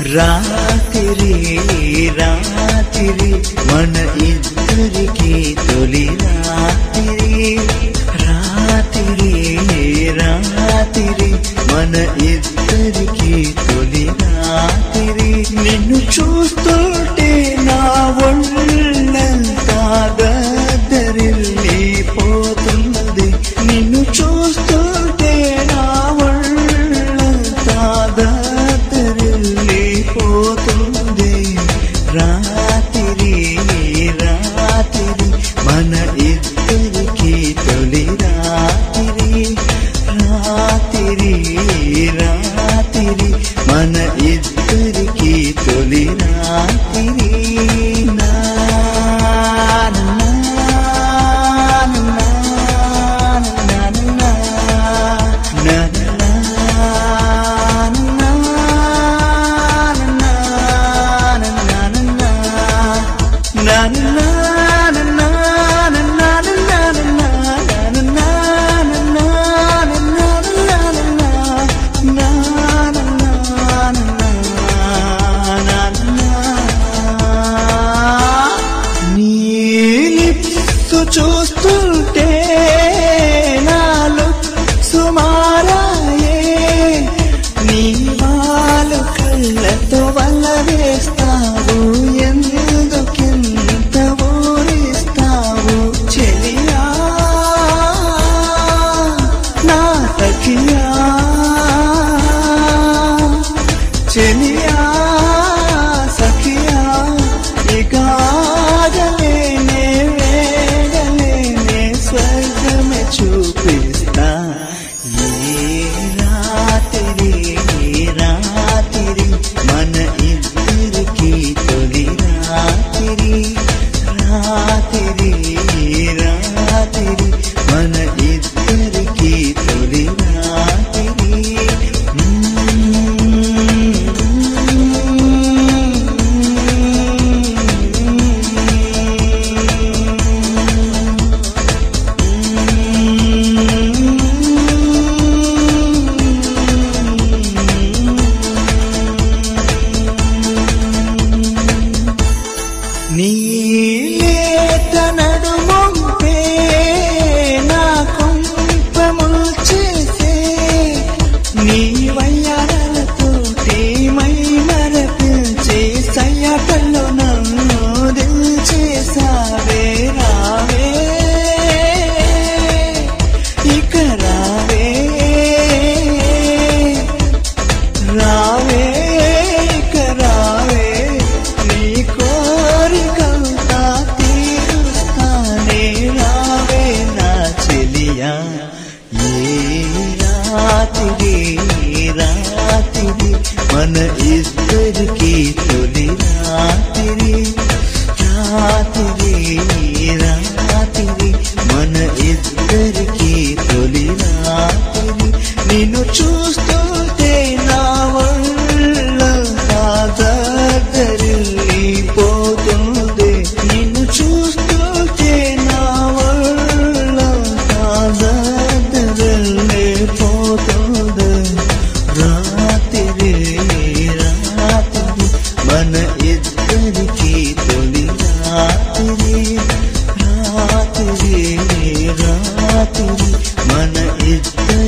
రాత్రి రాత్రి మన ఇద్దరికి తొలి రాత్రి రాత్రి రాత్రి మన ఇద్దరికి తొలి రాత్రి నిన్ను చూస్తుంటే నా ఒళ్ళంతా గద్దరిల్లిపోతున్నది నిన్ను చూస్తుంటే నా ఒళ్ళంతా గద్దరిల్లిపోతుంది రాత్రి రాత్రి మన ఇద్దరికి తొలి రాత్రి రాత్రి రాత్రి మన ఇద్దరికి తొలి రాత్రి నా నా, నా, నా, నా, నా, నా, చూస్తుంటే నాలో సుమారాయే నీ వాళ్ళు కళ్ళతో వల్ల వేస్తావు ఎందుకెంత ఊరిస్తావు చెలియా నా సఖియా చెలియా సఖియా ఇక ఆగలేనే వేగలేనే స్వర్గమే చూపిస్తా ఏ రాత్రి రాత్రి మన ఇద్దరికి తొలి రాత్రి రాత్రి రాత్రి మన ఇద్దరికి తొలి రాత్రి నీలేత నడుమొంపే నా కొంపముల్ చేసే నీ వయ్యారలతో మై మరపించే సయ్యాటల్లో నన్ను దిల్చేసావే రావే ఇక రావే రావే ఇక రావే నీ కోరికంతా తీరుస్తానే రావే నా చెలియా ఏ రాత్రి రాత్రి మన ఇద్దరికి తొలి రాత్రి రాత్రి రాత్రి మన ఇద్దరికి తొలి రాత్రి నిన్ను చూస్తుంటే నా ఒళ్ళంతా పోతుంది నిన్ను చూస్తుంటే నా ఒళ్ళంతా పోతుంది రాత్రి రాత్రి మన ఇద్దరికి తొలి రాత్రి రాత్రి రాత్రి మన ఇద్దరి